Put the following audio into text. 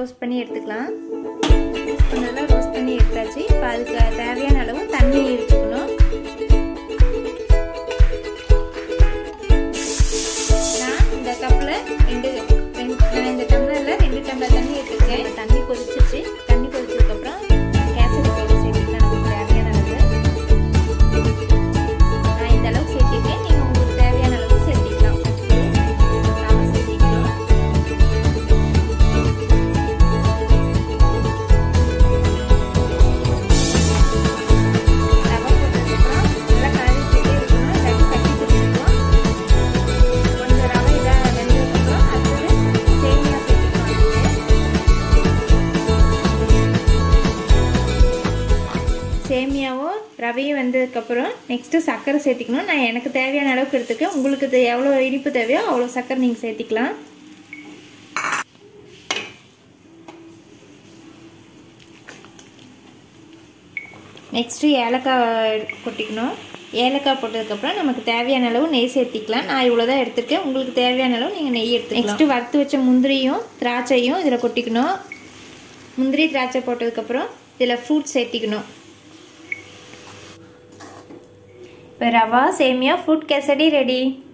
roast பண்ணி எடுத்துக்கலாம் நல்லா ரோஸ்ட் பண்ணி எடுத்தாச்சு இப்போ அதுக்கு தேவையான அளவு தண்ணி வச்சுக்கணும் நான் இந்த கப்பில் ரெண்டு ரெண்டு நான் இந்த டம்ளரில் ரெண்டு டம்ளர் தண்ணி எடுத்துருக்கேன் தண்ணி கொதிச்சிச்சு தண்ணி கொதிச்சதுக்கப்புறம் கேசரி பவுடர் சேர்த்துக்கலாம் நமக்கு தேவையான அளவு நான் இந்த அளவுக்கு சேர்த்திருக்கேன் நீங்கள் உங்களுக்கு தேவையான அளவுக்கு சேர்த்திக்கலாம் நாம சேர்த்திக்கலாம் ரவை போட்டதுக்கப்புறம் நல்லா கலரிக்கிட்டே இருக்கணும் இல்லாட்டி கட்டி பிடிச்சிக்கும் கொஞ்சம் ரவை இதாக வெந்ததுக்கப்புறம் அடுத்தது சேமியா சேர்த்துக்கணும் சேமியாவும் ரவையும் வந்ததுக்கப்புறம் நெக்ஸ்ட்டு சர்க்கரை சேர்த்திக்கணும் நான் எனக்கு தேவையான அளவுக்கு எடுத்துக்கேன் உங்களுக்கு இது எவ்வளோ இனிப்பு தேவையோ அவ்வளோ சர்க்கரை நீங்கள் சேர்த்திக்கலாம் நெக்ஸ்ட்டு ஏலக்காய் கொட்டிக்கணும் ஏலக்காய் போட்டதுக்கப்புறம் நமக்கு தேவையான அளவு நெய் சேர்த்திக்கலாம் நான் இவ்வளோ தான் எடுத்துருக்கேன் உங்களுக்கு தேவையான அளவு நீங்கள் நெய் எடுத்துக்கலாம் நெக்ஸ்ட்டு வறுத்து வச்ச முந்திரியும் திராட்சையும் இதில் கொட்டிக்கணும் முந்திரி திராட்சை போட்டதுக்கப்புறம் இதில் ஃப்ரூட் சேர்த்திக்கணும் இப்போ ரவா சேமியா ஃப்ரூட் கேசடி ரெடி